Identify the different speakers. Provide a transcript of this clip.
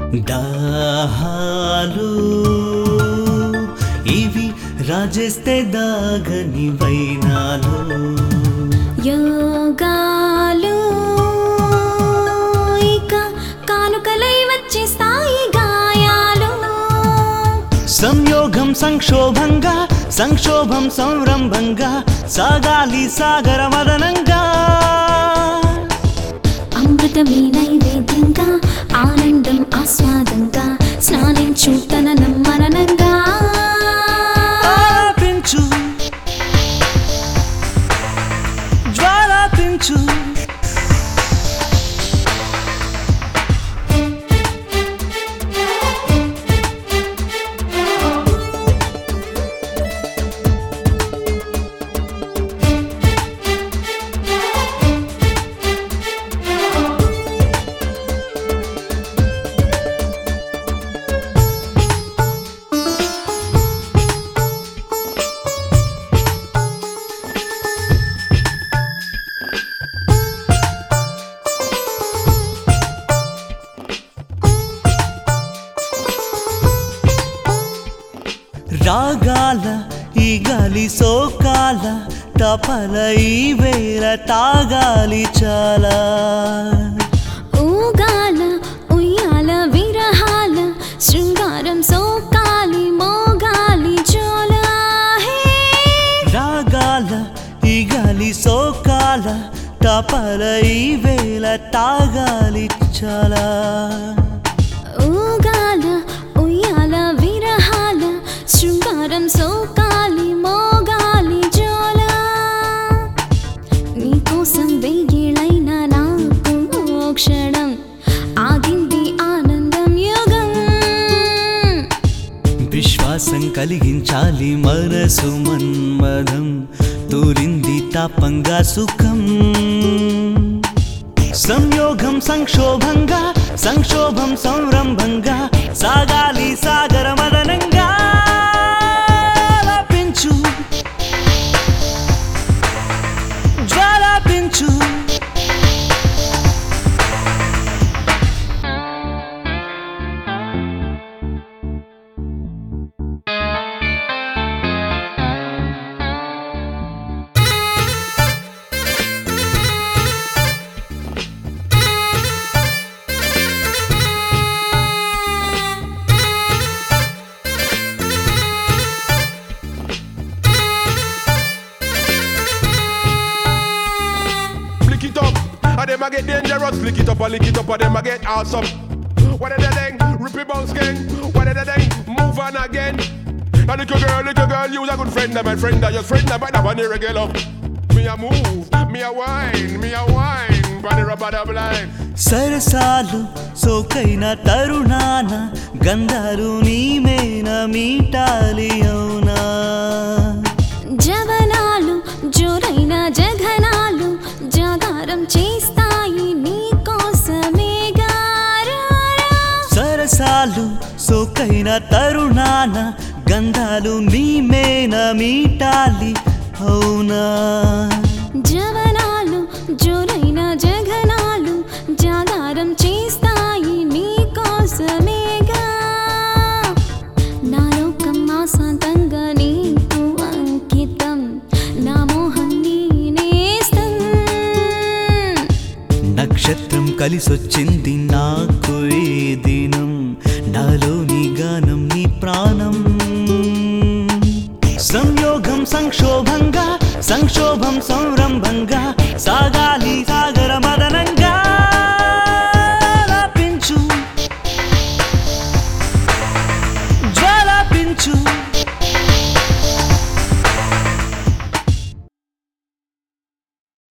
Speaker 1: దాహాలు ఇవి రాజేస్తే దాగని వైనాలు
Speaker 2: యోగాలు ఇక కానుకలై వచ్చేస్తాయి గాయాలు
Speaker 1: సంయోగం సంక్షోభంగా సంక్షోభం సంరంభంగా సాగాలి సాగర మదనంగా
Speaker 2: అమృతమే నైవేద్యంగా ఆనందం ఆస్వాదంగా స్నానించు తన నమ్మరణంగా
Speaker 1: ఆలాపించు జ్వాలాపించు రాగాల ఈ గాలి సోకాల తపల ఈ వేళ తాగాలి చాలా
Speaker 2: ఊగాల ఉయ్యాల విరహాల శృంగారం సోకాలి మోగాలి జోల హే
Speaker 1: రాగాల ఈ గాలి సోకాల తపల ఈ వేళ తాగాలి చాలా
Speaker 2: ఊగాల ఉయ్యాల విరహాల శృంగారం సోకాలి మోగాలి జోల నీకోసం వెయ్యేళ్ళైన నాకు ఓ క్షణం ఆగింది ఆనందం యుగం
Speaker 1: విశ్వాసం కలిగించాలి మనసు మన్మధం తూరింది తాపంగా సుఖం సంయోగం సంక్షోభంగా సంక్షోభం సంరంభంగా సాగాలి సాగర మదనంగా ఆలాపించు జ్వాలాపించు
Speaker 3: Flick it up, and them a get dangerous. Flick it up and lick it up, and them a get awesome. What are they doing? Rip it bounce gang. What are they doing? Move on again. And little girl, little girl, you a good friend of my friend, I just friend of but that one irregular. Me a move, me a wine, me a wine, bunny rubber the blind.
Speaker 1: సరసాలు సోకైన తరుణాన గంధాలు నీమేన మీటాలి అవునా
Speaker 2: జవనాలు జోరైన జఘనాలు జాగారం చేస్తాయి నీ కోసమే
Speaker 1: సరసాలు సోకైన తరుణాన గంధాలు నీమేన మీటాలి అవునా
Speaker 2: జవనాలు జోరైన జఘనాలు జాగారం చేస్తాయి నీ కోసమేగా నా లోకం ఆశాంతంగా నీకు అంకితం నా మోహం నీ నేస్తం
Speaker 1: నక్షత్రం కలిసొచ్చింది నాకు ఈ దినం నాలోని గానం నీ ప్రాణం సంయోగం సంక్షోభంగా సంక్షోభం సంరంభంగా